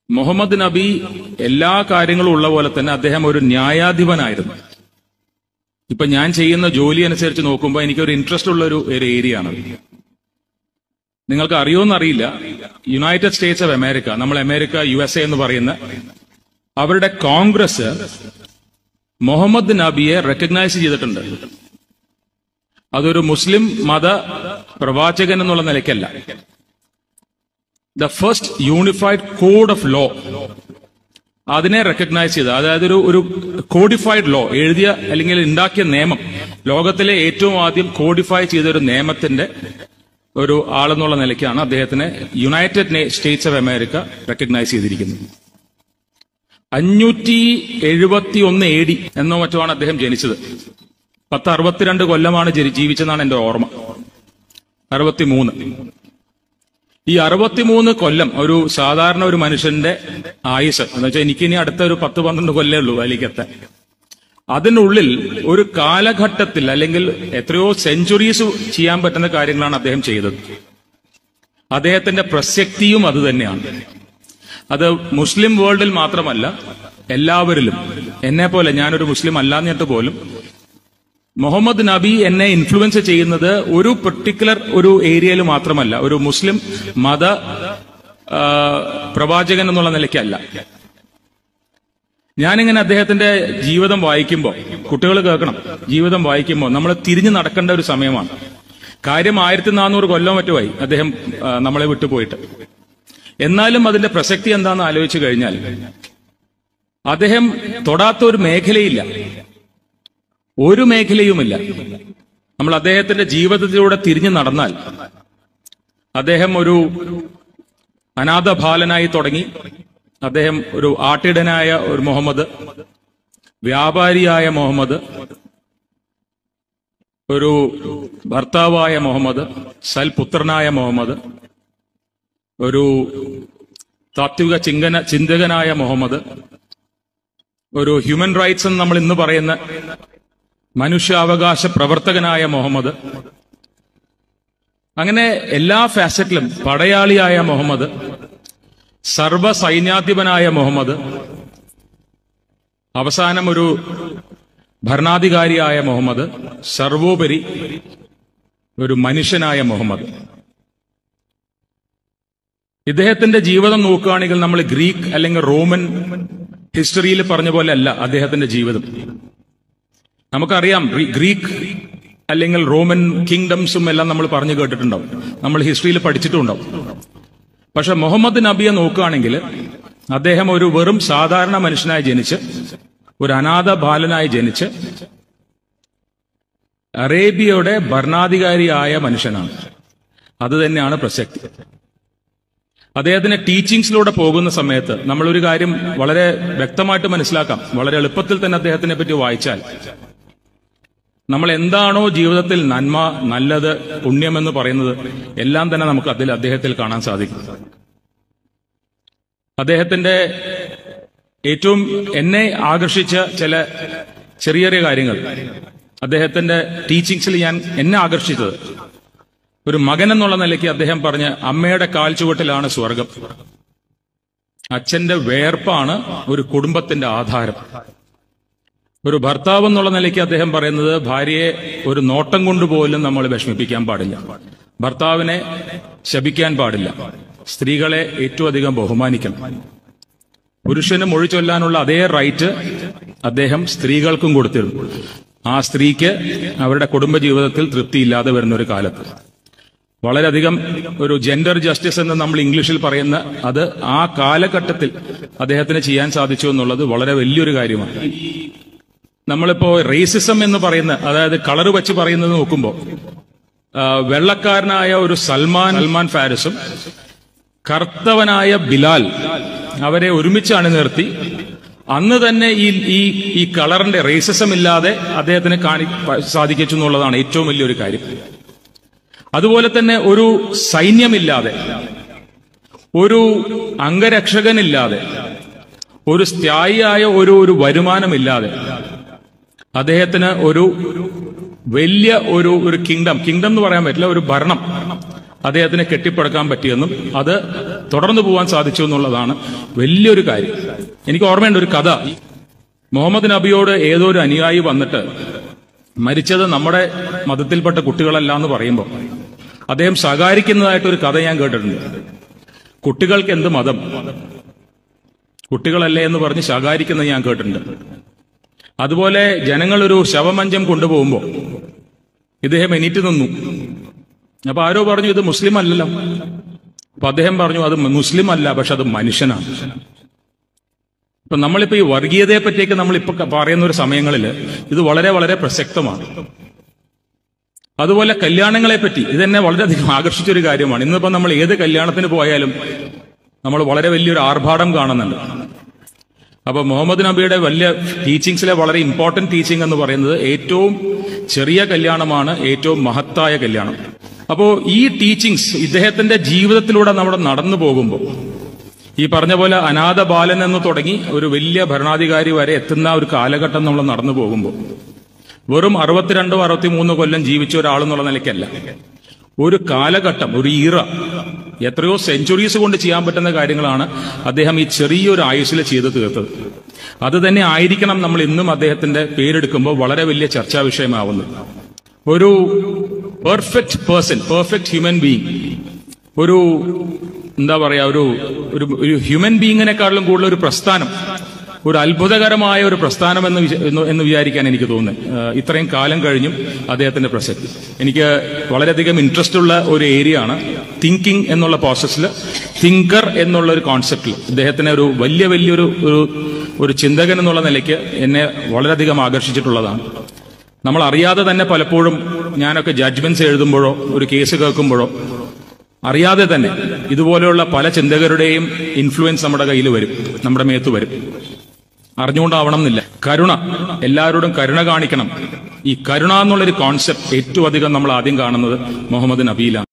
മുഹമ്മദ് നബി എല്ലാ കാര്യങ്ങളും ഉള്ള പോലെ തന്നെ അദ്ദേഹം ഒരു ന്യായാധിപനായിരുന്നു ഇപ്പൊ ഞാൻ ചെയ്യുന്ന ജോലി അനുസരിച്ച് നോക്കുമ്പോൾ എനിക്കൊരു ഇൻട്രസ്റ്റ് ഉള്ള ഒരു ഒരു ഏരിയ ആണ് നിങ്ങൾക്ക് അറിയോന്നറിയില്ല യുണൈറ്റഡ് സ്റ്റേറ്റ്സ് ഓഫ് അമേരിക്ക നമ്മൾ അമേരിക്ക യു എസ് എ എന്ന് പറയുന്ന അവരുടെ കോൺഗ്രസ് മുഹമ്മദ് നബിയെ റെക്കഗ്നൈസ് ചെയ്തിട്ടുണ്ട് അതൊരു മുസ്ലിം മത പ്രവാചകൻ എന്നുള്ള നിലയ്ക്കല്ല the first unified code of law അതിനെ റെക്കഗ്നൈസ് ചെയ്ത് അതായത് ഒരു ഒരു കോഡിഫൈഡ് ലോ എഴുതിയ അല്ലെങ്കിൽ ഉണ്ടാക്കിയ നിയമം ലോകത്തിലെ ഏറ്റവും ആദ്യം കോഡിഫൈ ചെയ്ത ഒരു നിയമത്തിന്റെ ഒരു ആളെന്നുള്ള നിലയ്ക്കാണ് അദ്ദേഹത്തിനെ United States of America recognise ചെയ്തിരിക്കുന്നത് അഞ്ഞൂറ്റി എഴുപത്തി ഒന്ന് എ ഡി എന്നോ മറ്റോ ആണ് അദ്ദേഹം ജനിച്ചത് പത്ത് അറുപത്തിരണ്ട് കൊല്ലമാണ് ജനി- ജീവിച്ചെന്നാണ് എന്റെ ഓർമ്മ അറുപത്തിമൂന്ന് ഈ അറുപത്തിമൂന്ന് കൊല്ലം ഒരു സാധാരണ ഒരു മനുഷ്യന്റെ ആയുസ് എന്ന് വെച്ചാൽ എനിക്കിനി അടുത്ത ഒരു പത്ത് പന്ത്രണ്ട് കൊല്ലേ ഉള്ളൂ അതിലേക്കെത്താൻ അതിനുള്ളിൽ ഒരു കാലഘട്ടത്തിൽ അല്ലെങ്കിൽ എത്രയോ സെഞ്ചുറീസ് ചെയ്യാൻ പറ്റുന്ന കാര്യങ്ങളാണ് അദ്ദേഹം ചെയ്തത് അദ്ദേഹത്തിന്റെ പ്രസക്തിയും അത് തന്നെയാണ് അത് മുസ്ലിം വേൾഡിൽ മാത്രമല്ല എല്ലാവരിലും എന്നെ പോലെ ഞാനൊരു മുസ്ലിം അല്ലാന്നിട്ട് പോലും മുഹമ്മദ് നബി എന്നെ ഇൻഫ്ലുവൻസ് ചെയ്യുന്നത് ഒരു പെർട്ടിക്കുലർ ഒരു ഏരിയയിൽ മാത്രമല്ല ഒരു മുസ്ലിം മത ആ, പ്രവാചകൻ എന്നുള്ള നിലയ്ക്കല്ല ഞാനിങ്ങനെ അദ്ദേഹത്തിന്റെ ജീവിതം വായിക്കുമ്പോൾ കുട്ടികൾ കേൾക്കണം ജീവിതം വായിക്കുമ്പോൾ നമ്മൾ തിരിഞ്ഞു നടക്കേണ്ട ഒരു സമയമാണ് കാര്യം ആയിരത്തി നാനൂറ് കൊല്ലം മറ്റുമായി അദ്ദേഹം ആ, നമ്മളെ വിട്ടുപോയിട്ട് എന്നാലും അതിന്റെ പ്രസക്തി എന്താണെന്ന് ആലോചിച്ചു കഴിഞ്ഞാൽ അദ്ദേഹം തൊടാത്ത ഒരു മേഖലയില്ല ഒരു മേഖലയുമില്ല നമ്മൾ അദ്ദേഹത്തിന്റെ ജീവിതത്തിലൂടെ തിരിഞ്ഞു നടന്നാൽ അദ്ദേഹം ഒരു അനാഥ ബാലനായി തുടങ്ങി അദ്ദേഹം ഒരു ആട്ടിടനായ ഒരു മുഹമ്മദ് വ്യാപാരിയായ മുഹമ്മദ് ഒരു ഭർത്താവായ മുഹമ്മദ് സൽപുത്രനായ മുഹമ്മദ് ഒരു താത്വിക ചിങ്കന ചിന്തകനായ മുഹമ്മദ് ഒരു ഹ്യൂമൻ റൈറ്റ്സ് എന്ന് നമ്മൾ ഇന്ന് പറയുന്ന മനുഷ്യാവകാശ പ്രവർത്തകനായ മുഹമ്മദ് അങ്ങനെ എല്ലാ ഫാസറ്റിലും പടയാളിയായ മുഹമ്മദ് സർവ സൈന്യാധിപനായ മുഹമ്മദ് അവസാനം ഒരു ഭരണാധികാരിയായ മുഹമ്മദ് സർവോപരി ഒരു മനുഷ്യനായ മുഹമ്മദ് ഇദ്ദേഹത്തിന്റെ ജീവിതം നോക്കുകയാണെങ്കിൽ നമ്മൾ ഗ്രീക്ക് അല്ലെങ്കിൽ റോമൻ ഹിസ്റ്ററിയിൽ പറഞ്ഞ പോലെ അല്ല അദ്ദേഹത്തിന്റെ ജീവിതം നമുക്കറിയാം ഗ്രീ- ഗ്രീക്ക് അല്ലെങ്കിൽ റോമൻ കിങ്ഡംസും എല്ലാം നമ്മൾ പറഞ്ഞു കേട്ടിട്ടുണ്ടാവും നമ്മൾ ഹിസ്റ്ററിയിൽ പഠിച്ചിട്ടുണ്ടാവും പക്ഷെ മുഹമ്മദ് നബിയെ നോക്കുകയാണെങ്കിൽ അദ്ദേഹം ഒരു വെറും സാധാരണ മനുഷ്യനായി ജനിച്ച് ഒരു അനാഥ ബാലനായി ജനിച്ച് അറേബ്യയുടെ ഭരണാധികാരിയായ മനുഷ്യനാണ് അത് തന്നെയാണ് പ്രസക്തി അദ്ദേഹത്തിന്റെ ടീച്ചിങ്സിലൂടെ പോകുന്ന സമയത്ത് നമ്മളൊരു കാര്യം വളരെ വ്യക്തമായിട്ട് മനസ്സിലാക്കാം വളരെ എളുപ്പത്തിൽ തന്നെ അദ്ദേഹത്തിനെ പറ്റി വായിച്ചാൽ നമ്മൾ എന്താണോ ജീവിതത്തിൽ നന്മ നല്ലത് പുണ്യമെന്ന് പറയുന്നത് എല്ലാം തന്നെ നമുക്ക് അതിൽ അദ്ദേഹത്തിൽ കാണാൻ സാധിക്കും അദ്ദേഹത്തിന്റെ ഏറ്റവും എന്നെ ആകർഷിച്ച ചില ചെറിയ ചെറിയ കാര്യങ്ങൾ അദ്ദേഹത്തിന്റെ ടീച്ചിങ്സിൽ ഞാൻ എന്നെ ആകർഷിച്ചത് ഒരു മകൻ എന്നുള്ള നിലയ്ക്ക് അദ്ദേഹം പറഞ്ഞ അമ്മയുടെ കാൽ ചുവട്ടിലാണ് സ്വർഗം അച്ഛന്റെ വേർപ്പാണ് ഒരു കുടുംബത്തിന്റെ ആധാരം ഒരു ഭർത്താവ് എന്നുള്ള നിലയ്ക്ക് അദ്ദേഹം പറയുന്നത് ഭാര്യയെ ഒരു നോട്ടം കൊണ്ട് പോലും നമ്മൾ വിഷമിപ്പിക്കാൻ പാടില്ല ഭർത്താവിനെ ശപിക്കാൻ പാടില്ല സ്ത്രീകളെ ഏറ്റവും അധികം ബഹുമാനിക്കണം പുരുഷന് മൊഴി ചൊല്ലാനുള്ള അതേ റൈറ്റ് അദ്ദേഹം സ്ത്രീകൾക്കും കൊടുത്തിരുന്നു ആ സ്ത്രീക്ക് അവരുടെ കുടുംബജീവിതത്തിൽ തൃപ്തിയില്ലാതെ വരുന്ന ഒരു കാലത്ത് വളരെയധികം ഒരു ജെൻഡർ ജസ്റ്റിസ് എന്ന് നമ്മൾ ഇംഗ്ലീഷിൽ പറയുന്ന അത് ആ കാലഘട്ടത്തിൽ അദ്ദേഹത്തിന് ചെയ്യാൻ സാധിച്ചു എന്നുള്ളത് വളരെ വലിയൊരു കാര്യമാണ് നമ്മളിപ്പോ റേസിസം എന്ന് പറയുന്ന അതായത് കളർ വെച്ച് പറയുന്നത് നോക്കുമ്പോൾ ആ, വെള്ളക്കാരനായ ഒരു സൽമാൻ സൽമാൻ ഫാരിസും കറുത്തവനായ ബിലാൽ അവരെ ഒരുമിച്ച് അണിനിർത്തി അന്ന് തന്നെ ഈ ഈ ഈ കളറിന്റെ റേസിസം ഇല്ലാതെ അദ്ദേഹത്തിന് കാണി സാധിച്ചു എന്നുള്ളതാണ് ഏറ്റവും വലിയൊരു കാര്യം അതുപോലെ തന്നെ ഒരു സൈന്യമില്ലാതെ ഒരു അംഗരക്ഷകനില്ലാതെ ഒരു സ്ഥായിയായ ഒരു ഒരു വരുമാനമില്ലാതെ അദ്ദേഹത്തിന് ഒരു വലിയ ഒരു ഒരു കിങ്ഡം കിങ്ഡം എന്ന് പറയാൻ പറ്റില്ല ഒരു ഭരണം അദ്ദേഹത്തിന് കെട്ടിപ്പടുക്കാൻ പറ്റിയെന്നും അത് തുടർന്നു പോകാൻ സാധിച്ചു എന്നുള്ളതാണ് വലിയൊരു കാര്യം എനിക്ക് ഓർമ്മയുണ്ട് ഒരു കഥ മുഹമ്മദ് നബിയോട് ഏതോ ഒരു അനുയായി വന്നിട്ട് മരിച്ചത് നമ്മുടെ മതത്തിൽപ്പെട്ട കുട്ടികളല്ല എന്ന് പറയുമ്പോൾ അദ്ദേഹം ശകാരിക്കുന്നതായിട്ട് ഒരു കഥ ഞാൻ കേട്ടിട്ടുണ്ട് കുട്ടികൾക്ക് എന്ത് മതം കുട്ടികളല്ലേ എന്ന് പറഞ്ഞ് ശകാരിക്കുന്നത് ഞാൻ കേട്ടിട്ടുണ്ട് അതുപോലെ ജനങ്ങൾ ഒരു ശവമഞ്ചം കൊണ്ടുപോകുമ്പോൾ ഇദ്ദേഹം എണീറ്റ് നിന്നു അപ്പൊ ആരോ പറഞ്ഞു ഇത് മുസ്ലിം അല്ലല്ലോ അപ്പൊ അദ്ദേഹം പറഞ്ഞു അത് മുസ്ലിം അല്ല പക്ഷെ അത് മനുഷ്യനാണ് ഇപ്പൊ നമ്മളിപ്പോ ഈ വർഗീയതയെ പറ്റിയൊക്കെ നമ്മൾ ഇപ്പൊ പറയുന്ന ഒരു സമയങ്ങളിൽ ഇത് വളരെ വളരെ പ്രസക്തമാണ് അതുപോലെ കല്യാണങ്ങളെ പറ്റി ഇതെന്നെ വളരെയധികം ആകർഷിച്ച ഒരു കാര്യമാണ് ഇന്നിപ്പോ നമ്മൾ ഏത് കല്യാണത്തിന് പോയാലും നമ്മൾ വളരെ വലിയൊരു ആർഭാടം കാണുന്നുണ്ട് അപ്പൊ മുഹമ്മദ് നബിയുടെ വലിയ ടീച്ചിങ്സിലെ വളരെ ഇമ്പോർട്ടന്റ് ടീച്ചിങ് എന്ന് പറയുന്നത് ഏറ്റവും ചെറിയ കല്യാണമാണ് ഏറ്റവും മഹത്തായ കല്യാണം അപ്പോ ഈ ടീച്ചിങ്സ് ഇദ്ദേഹത്തിന്റെ ജീവിതത്തിലൂടെ നമ്മുടെ നടന്നു പോകുമ്പോൾ ഈ പറഞ്ഞ പോലെ അനാഥ ബാലൻ എന്ന് തുടങ്ങി ഒരു വലിയ ഭരണാധികാരി വരെ എത്തുന്ന ഒരു കാലഘട്ടം നമ്മൾ നടന്നു പോകുമ്പോൾ വെറും അറുപത്തിരണ്ടോ അറുപത്തിമൂന്നോ കൊല്ലം ജീവിച്ച ഒരാളെന്നുള്ള നിലയ്ക്കല്ല ഒരു കാലഘട്ടം ഒരു ഈറ എത്രയോ സെഞ്ചുറീസ് കൊണ്ട് ചെയ്യാൻ പറ്റുന്ന കാര്യങ്ങളാണ് അദ്ദേഹം ഈ ചെറിയൊരു ആയുസ്സിൽ ചെയ്തു തീർത്തത് അത് തന്നെ ആയിരിക്കണം നമ്മൾ ഇന്നും അദ്ദേഹത്തിന്റെ പേരെടുക്കുമ്പോൾ വളരെ വലിയ ചർച്ചാ വിഷയമാവുന്നത് ഒരു perfect person perfect human being ഒരു എന്താ പറയാ ഒരു ഒരു ഒരു ഹ്യൂമൻ ബീങ്ങിനെക്കാളും കൂടുതൽ ഒരു പ്രസ്ഥാനം ഒരു അത്ഭുതകരമായ ഒരു പ്രസ്ഥാനം എന്ന് വിചാ- എന്ന് എന്ന് വിചാരിക്കാൻ എനിക്ക് തോന്നുന്നത് ഏഹ് ഇത്രയും കാലം കഴിഞ്ഞും അദ്ദേഹത്തിന്റെ പ്രസക്തി എനിക്ക് വളരെയധികം ഇൻട്രസ്റ്റ് ഉള്ള ഒരു ഏരിയ ആണ് തിങ്കിങ് എന്നുള്ള പ്രോസസ്സിൽ തിങ്കർ എന്നുള്ള ഒരു കോൺസെപ്റ്റിൽ ഇദ്ദേഹത്തിന് ഒരു വലിയ വലിയൊരു ഒരു ഒരു ചിന്തകൻ എന്നുള്ള നിലയ്ക്ക് എന്നെ വളരെയധികം ആകർഷിച്ചിട്ടുള്ളതാണ് നമ്മൾ അറിയാതെ തന്നെ പലപ്പോഴും ഞാനൊക്കെ ജഡ്ജ്മെന്റ്സ് എഴുതുമ്പോഴോ ഒരു കേസ് കേൾക്കുമ്പോഴോ അറിയാതെ തന്നെ ഇതുപോലെയുള്ള പല ചിന്തകരുടെയും ഇൻഫ്ലുവൻസ് നമ്മുടെ കയ്യിൽ വരും നമ്മുടെ മേത്ത് വരും അറിഞ്ഞുകൊണ്ടാവണം എന്നില്ല കരുണ എല്ലാവരോടും കരുണ കാണിക്കണം ഈ കരുണ എന്നുള്ളൊരു കോൺസെപ്റ്റ് ഏറ്റവും അധികം നമ്മൾ ആദ്യം കാണുന്നത് മുഹമ്മദ് നബിയിലാണ്